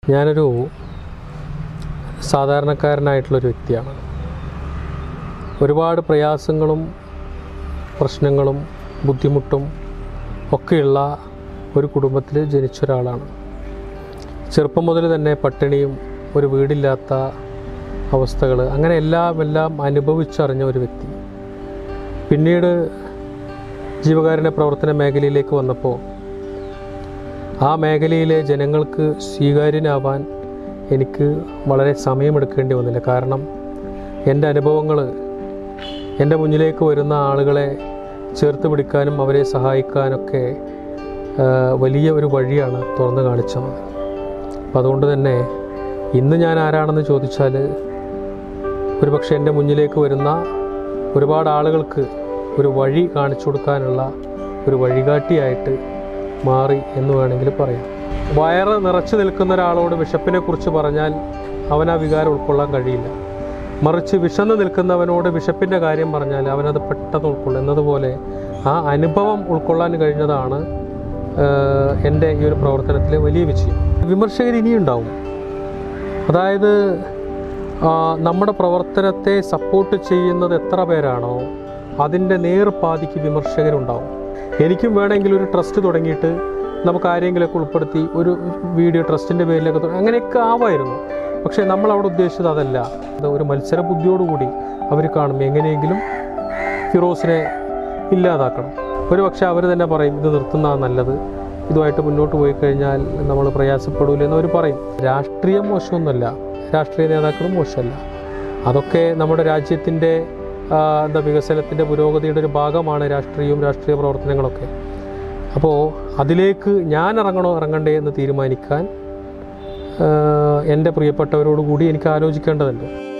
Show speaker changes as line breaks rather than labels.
ഞാനൊരു സാധാരണക്കാരനായിട്ടുള്ളൊരു വ്യക്തിയാണ് ഒരുപാട് പ്രയാസങ്ങളും പ്രശ്നങ്ങളും ബുദ്ധിമുട്ടും ഒക്കെയുള്ള ഒരു കുടുംബത്തിൽ ജനിച്ച ഒരാളാണ് ചെറുപ്പം മുതൽ തന്നെ പട്ടിണിയും ഒരു വീടില്ലാത്ത അവസ്ഥകൾ അങ്ങനെ എല്ലാം എല്ലാം അനുഭവിച്ചറിഞ്ഞ ഒരു വ്യക്തി പിന്നീട് ജീവകാരുണ്യ പ്രവർത്തന മേഖലയിലേക്ക് വന്നപ്പോൾ ആ മേഖലയിലെ ജനങ്ങൾക്ക് സ്വീകാര്യനാവാൻ എനിക്ക് വളരെ സമയമെടുക്കേണ്ടി വന്നില്ല കാരണം എൻ്റെ അനുഭവങ്ങൾ എൻ്റെ മുന്നിലേക്ക് വരുന്ന ആളുകളെ ചേർത്ത് പിടിക്കാനും അവരെ സഹായിക്കാനൊക്കെ ആ, വലിയ ഒരു വഴിയാണ് തുറന്നു കാണിച്ചത് അപ്പം അതുകൊണ്ട് തന്നെ ഇന്ന് ഞാൻ ആരാണെന്ന് ചോദിച്ചാൽ ഒരുപക്ഷെ എൻ്റെ മുന്നിലേക്ക് വരുന്ന ഒരുപാട് ആളുകൾക്ക് ഒരു വഴി കാണിച്ചു കൊടുക്കാനുള്ള ഒരു വഴികാട്ടിയായിട്ട് മാറി എന്ന് വേണമെങ്കിൽ പറയാം വയറ് നിറച്ചു നിൽക്കുന്ന ഒരാളോട് വിശപ്പിനെ കുറിച്ച് പറഞ്ഞാൽ അവൻ ആ വികാരം ഉൾക്കൊള്ളാൻ കഴിയില്ല മറിച്ച് വിശന്ന് നിൽക്കുന്നവനോട് വിശപ്പിൻ്റെ കാര്യം പറഞ്ഞാൽ അവനത് പെട്ടെന്ന് ഉൾക്കൊള്ളും എന്നതുപോലെ ആ അനുഭവം ഉൾക്കൊള്ളാൻ കഴിഞ്ഞതാണ് ആഹ്, എൻ്റെ ഈ ഒരു പ്രവർത്തനത്തിലെ വലിയ വിജയം വിമർശകർ ഇനിയുണ്ടാവും അതായത് ആ, നമ്മുടെ പ്രവർത്തനത്തെ സപ്പോർട്ട് ചെയ്യുന്നത് എത്ര പേരാണോ അതിൻ്റെ നേർപാതിക്ക് വിമർശകരുണ്ടാവും എനിക്കും വേണമെങ്കിൽ ഒരു ട്രസ്റ്റ് തുടങ്ങിയിട്ട് നമുക്ക് ആരെങ്കിലുമൊക്കെ ഉൾപ്പെടുത്തി ഒരു വീഡിയോ ട്രസ്റ്റിൻ്റെ പേരിലൊക്കെ തുടങ്ങി അങ്ങനെയൊക്കെ ആവായിരുന്നു പക്ഷേ നമ്മൾ അവിടെ ഉദ്ദേശിച്ചത് അതല്ല അത് ഒരു മത്സര ബുദ്ധിയോടുകൂടി അവർ കാണും എങ്ങനെയെങ്കിലും ഫിറോസിനെ ഇല്ലാതാക്കണം ഒരു പക്ഷേ അവർ തന്നെ പറയും ഇത് നിർത്തുന്നതാണ് നല്ലത് ഇതുമായിട്ട് മുന്നോട്ട് പോയി കഴിഞ്ഞാൽ നമ്മൾ പ്രയാസപ്പെടൂല എന്ന് അവർ പറയും രാഷ്ട്രീയം മോശമൊന്നുമല്ല രാഷ്ട്രീയ നേതാക്കളും മോശമല്ല അതൊക്കെ നമ്മുടെ രാജ്യത്തിൻ്റെ ആ, എന്താ വികസനത്തിൻ്റെ പുരോഗതിയുടെ ഒരു ഭാഗമാണ് രാഷ്ട്രീയവും രാഷ്ട്രീയ പ്രവർത്തനങ്ങളൊക്കെ അപ്പോൾ അതിലേക്ക് ഞാൻ ഇറങ്ങണോ ഇറങ്ങണ്ടേ എന്ന് തീരുമാനിക്കാൻ ആ, എൻ്റെ പ്രിയപ്പെട്ടവരോട് കൂടി എനിക്ക് ആലോചിക്കേണ്ടതുണ്ട്